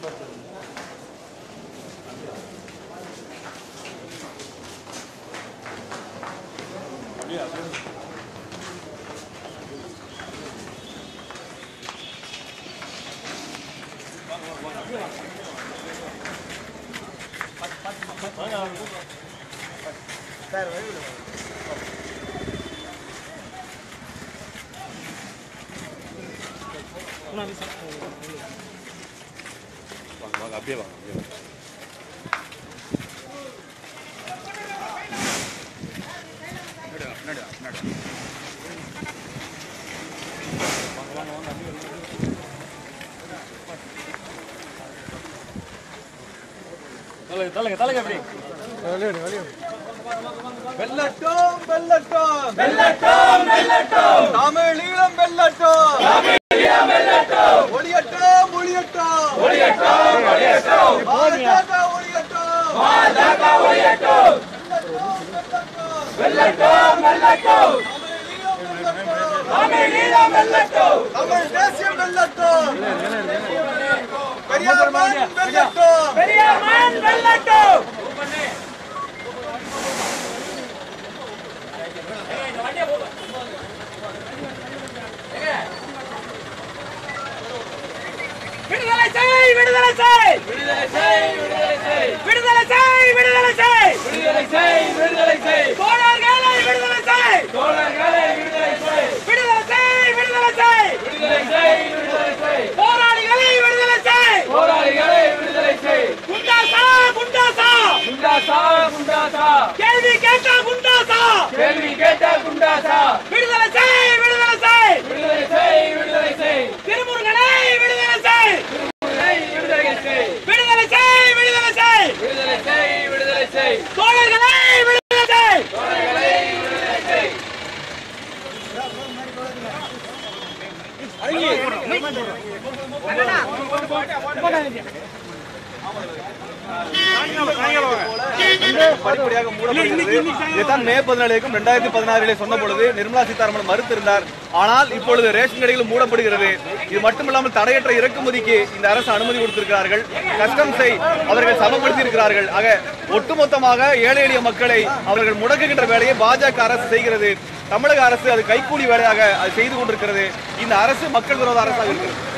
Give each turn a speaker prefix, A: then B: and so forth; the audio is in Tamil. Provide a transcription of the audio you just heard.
A: வாங்க வாங்க அப்படியே வாங்க அப்படியே வாங்க
B: தலைங்க தலைங்க தலைங்க அப்படி
C: வெல்லட்டும் வெல்லட்டும் வெல்லட்டும் வெல்லட்டும் தமிழீழம் வெல்லட்டும் தமிழீழம் வெல்லட்டும் ஒளியட்டும் ஒளியட்டும் ஒளியட்டும் ஒளியட்டும் பாஜக ஒளியட்டும் பாஜக ஒளியட்டும் வெல்லட்டும் வெல்லட்டும் தமிழீழம் வெல்லட்டும் தமிழ் தேசியம் வெல்லட்டும் பெரியார் மண் வெல்லட்டும் பெரியார் மண் வெல்லட்டும்
D: விடுதலை செய் விடுதலை செய்
C: விடுதலை செய் விடுதலை செய்
D: விடுதலை செய் விடுதலை செய்
C: விடுதலை செய் விடுதலை செய்
D: தோழர்களை விடுதலை செய்
C: தோழர்களை விடுதலை செய்
D: விடுதலை செய் விடுதலை செய்
C: விடுதலை செய் விடுதலை செய்
D: போராளிகளை விடுதலை செய்
C: போராளிகளை விடுதலை செய்
D: குண்டாசா குண்டாசா
C: குண்டாசா குண்டாசா
D: கேள்வி கேட்டா குண்டாசா
C: கேள்வி கேட்ட குண்டாசா
D: விடுதலை செய் விடுதலை செய்
C: விடுதலை செய் விடுதலை செய்
D: திருமுருகனை விடுதலை செய்
C: விடுதலை விடுதலை செய்
D: விடுதலை செய் விடுதலை செய்
C: விடுதலை செய் விடுதலை செய்
D: தோழர்களை விடுதலை செய்
C: தோழர்களை விடுதலை செய் படிப்படியாக மூடப்படுகிறது இதைத்தான் மே பதினாலுக்கும் ரெண்டாயிரத்தி பதினாறிலே சொன்ன பொழுது நிர்மலா சீதாராமன் மறுத்திருந்தார் ஆனால் இப்பொழுது ரேஷன் கடைகள் மூடப்படுகிறது இது மட்டுமில்லாமல் தடையற்ற இறக்குமதிக்கு இந்த அரசு அனுமதி கொடுத்திருக்கிறார்கள் கஸ்டம்ஸை அவர்கள் சமப்படுத்தி இருக்கிறார்கள் ஆக ஒட்டுமொத்தமாக ஏழை எளிய மக்களை அவர்கள் முடக்குகின்ற வேலையை பாஜக அரசு செய்கிறது தமிழக அரசு அது கைக்கூலி வேலையாக அது செய்து கொண்டிருக்கிறது இந்த அரசு மக்கள் விரோத அரசாக இருக்கிறது